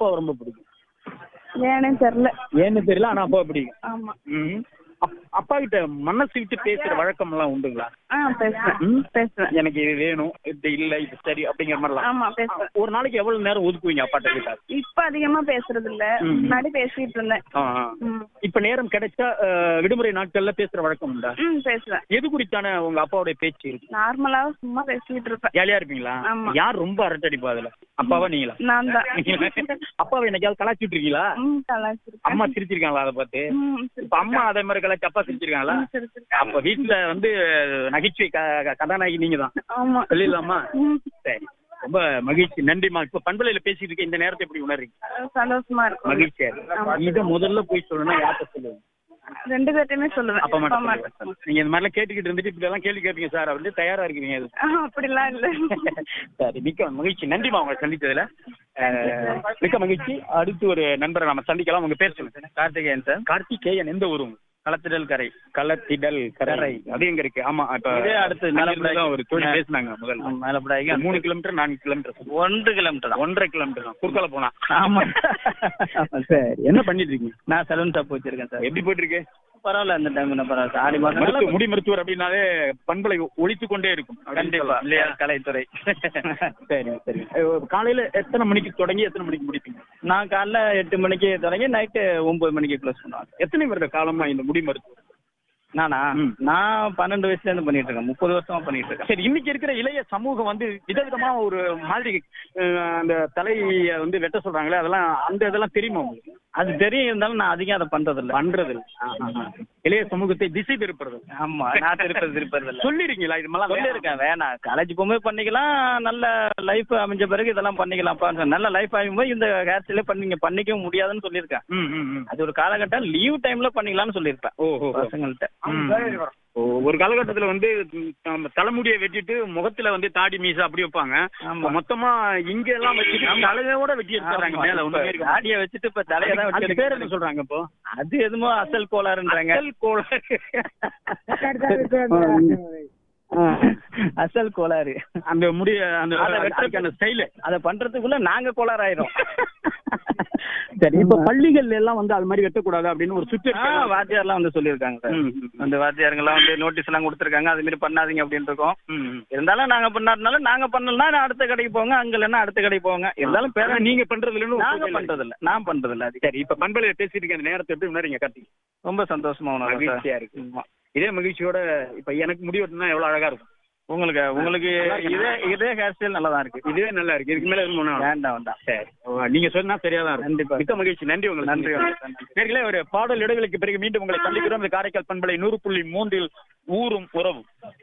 அப்பாவை ரொம்ப பிடிக்கும் ஏனே தெரியல ஏன்னு தெரியல ஆனா அப்பாவை பிடிக்கும் ஆமா ம். அப்- அப்பா கிட்ட மனசு விட்டு பேசுற வழக்கம் எல்லாம் உண்டுங்களா ஆ பேசுவேன் ம்? பேசுவேன் எனக்கு இது வேணும் இது இல்ல இது சரி அப்படிங்கிற மாதிரிலாம் ஆமா பேசுவேன் ஒரு நாளைக்கு எவ்வளவு நேரம் ஒதுக்குவீங்க அப்பாட்ட கிட்ட இப்ப அதிகமா பேசுறது இல்ல ம். முன்னாடி பேசிட்டு இருந்தேன் ஆ, ஆ. ம். இப்ப நேரம் கிடைச்சா அஹ், விடுமுறை நாட்கள்ல பேசுற வழக்கம் உண்டா ம் பேசுவேன் எது குறித்தான உங்க அப்பாவுடைய பேச்சு இருக்கு நார்மலா சும்மா பேசிட்டு இருப்பேன் ஜாலியா இருப்பீங்களா ஆமா. யார் ரொம்ப அரட்டடிப்பா அதுல அப்பாவா நீங்களா நான் தான் அப்பாவை என்னைக்காவது கலாச்சிட்டு இருக்கீங்களா ம் கலாச்சிருக்கேன் அம்மா சிரிச்சிருக்காங்களா அதை பார்த்து ம் இப்ப அம்மா அதே மாதிரி கலாச்சி அப்பா சிரிச்சிருக்காங்களா ம், சிரிச்சிருக்கேன். அப்ப வீட்டுல வந்து நகைச்சுவை க- க- கதாநாயகி நீங்க தான் ஆமா சொல்லிடலாமா ம். சரி ரொம்ப மகிழ்ச்சி நன்றிமா இப்ப பண்பலையில பேசிட்டு இருக்க இந்த நேரத்தை எப்படி உணர்றீங்க சந்தோஷமா இருக்கும் மகிழ்ச்சியா இருக்கு இத முதல்ல போய் சொல்லணும்னா யார்கிட்ட சொல்லுங்க ரெண்டு பேர்ட்டையுமே சொல்லுவேன் அப்பா அப்பா மட்டும் மட்டும் சொல்லுங்க. நீங்க இந்த மாதிரிலாம் கேட்டுக்கிட்டு இருந்துட்டு இப்படி எல்லாம் கேள்வி கேட்பீங்க சார் அப்படின்னு தயாரா இருக்கிறீங்க அது ஆ, அப்படிலாம் இல்ல சரி மிக்க மகிழ்ச்சி நன்றிமா உங்களை சந்தித்ததுல அஹ், மிக்க மகிழ்ச்சி அடுத்து ஒரு நண்பரை நம்ம சந்திக்கலாம் உங்க பேர் சொல்லுங்க கார்த்திகேயன் சார் கார்த்திகேயன் எந்த ஊரும் களத்திடல் கரை களத்திடல் கரை அது எங்க இருக்கு ஆமா இப்ப இதே அடுத்து மேலப்படாய் மேலப்படாய் ஒரு தோழி பேசினாங்க முதல்ல மேலப்படாய்க்கு மூணு கிலோமீட்டர் நான்கு கிலோமீட்டர் ஒன்று கிலோமீட்டர் தான் ஒன்றரை கிலோமீட்டர் தான் குறுக்கால போனா ஆமா சரி என்ன பண்ணிட்டு இருக்கீங்க நான் சலூன் ஷாப் வச்சிருக்கேன் சார் எப்படி போயிட்டு இருக்கு பரவாயில்ல இந்த டைம் பரவாயில்ல ஆடி மாசம் மருத்துவ முடி மருத்துவர் அப்படின்னாலே பண்பலை ஒழித்து கொண்டே இருக்கும் அப்படின்னு கண்டிப்பா சொல்லலாம் இல்லையா கலைத்துறை சரி சரி அஹ் காலையில எத்தனை மணிக்கு தொடங்கி எத்தனை மணிக்கு முடிப்பீங்க நான் காலைல எட்டு மணிக்கு தொடங்கி நைட்டு ஒன்பது மணிக்கு க்ளோஸ் பண்ணுவாங்க எத்தனை வருட காலமா இந்த முடி மருத்துவம் நானா ம். நான் பன்னெண்டு வயசுல இருந்து பண்ணிட்டு இருக்கேன் முப்பது வருஷமா பண்ணிட்டு இருக்கேன் சரி இன்னைக்கு இருக்கிற இளைய சமூகம் வந்து விதவிதமா ஒரு மாதிரி அஹ், அந்த தலையை வந்து வெட்ட சொல்றாங்களே அதெல்லாம் அந்த இதெல்லாம் தெரியுமா உங்களுக்கு அது தெரியும் இருந்தாலும் நான் அதிகம் அதை பண்றது இல்ல பண்றது இல்ல. ஆஹ், ஆஹ், ஆஹ். இளைய சமூகத்தை திசை திருப்புறது ஆமா நான் திருப்பது திருப்பது இல்ல சொல்லிருக்கீங்களா இது மாதிரிலாம் சொல்லியிருக்கேன் வேணாம் காலேஜ் போகும்போது பண்ணிக்கலாம் நல்ல லைஃப் அமைஞ்ச பிறகு இதெல்லாம் பண்ணிக்கலாம்ப்பா நல்ல லைஃப் ஆகும்போது இந்த ஹேர் ஸ்டைலே பண்ணீங்க பண்ணிக்கவும் முடியாதுன்னு சொல்லியிருக்கேன் ம், ம், ம். அது ஒரு காலகட்டம் லீவ் டைம்ல பண்ணிக்கலாம்னு சொல்லியிருப்பேன் ஓ, ஓ, ஓ. பசங்கள்ட்ட ம். ஓ, ஒரு காலகட்டத்துல வந்து ம், நம்ம தலைமுடியை வெட்டிட்டு முகத்துல வந்து தாடி மீசை அப்படி வைப்பாங்க ஆமா. இப்ப மொத்தமா இங்க எல்லாம் வச்சுட்டு தலையோட வெட்டி எடுத்துறாங்க மேல ஒண்ணுமே இருக்க மாட்டேங்குது. தாடியை வச்சுட்டு இப்ப தலையை தான் அதுக்கு வச்சு பேர் என்ன சொல்றாங்க இப்போ அது எதுமோ அசல் கோளாறுன்றாங்க அசல் கோளாறு. அசல் கோளாறு அந்த முடி அந்த அதை வெட்டுறதுக்கு அதுக்கு அந்த ஸ்டைலு அதை பண்றதுக்குள்ள நாங்க கோளாறு ஆயிரும் சரி இப்ப பள்ளிகள் எல்லாம் வந்து அது மாதிரி வெட்டக்கூடாது அப்படின்னு ஒரு ஆ, சுற்று வாத்தியார்லாம் வந்து சொல்லியிருக்காங்க சார் ம், ம். அந்த வாத்தியாருங்கெல்லாம் வந்து நோட்டீஸ் எல்லாம் கொடுத்துருக்காங்க அது மாதிரி பண்ணாதீங்க அப்படின்னு இருக்கோம் ம், ம். இருந்தாலும் நாங்க பண்ணாதனால நாங்க பண்ணலன்னா அடுத்த கடைக்கு போங்க அங்க இல்லைன்னா அடுத்த கடைக்கு போங்க இருந்தாலும் ஆனா பேர நீங்க பண்றது இல்லைன்னு நாங்க ஒரு பண்றது இல்ல நான் பண்றது இல்ல அது சரி இப்ப பண்பலையில பேசிட்டு இருக்க அந்த நேரத்தை எப்படி உணரீங்க கார்த்திக் ரொம்ப சந்தோஷமா உணர்றேன் சார். மகிழ்ச்சியா இருக்கு இதே மகிழ்ச்சியோட இப்ப எனக்கு முடி வெட்டினா எவ்வளவு அழகா இருக்கும் உங்களுக்கு உங்களுக்கு இதே இதே ஹேர் ஸ்டைல் நல்லா தான் இருக்கு இதுவே நல்லா இருக்கு இதுக்கு மேல எதுவும் பண்ண வேணாம். வேண்டாம் வேண்டாம் சரி ஓ, நீங்க சொன்னா சரியா தான் இருக்கும் கண்டிப்பா. மிக்க மகிழ்ச்சி நன்றி உங்களுக்கு நன்றி வணக்கம். நேர்களே ஒரு பாடல் இடைவெளிக்கு பிறகு மீண்டும் உங்களை சந்திக்கிறோம் இந்த காரைக்கால் பண்பலை நூறு புள்ளி மூன்றில் ஊரும் உறவும்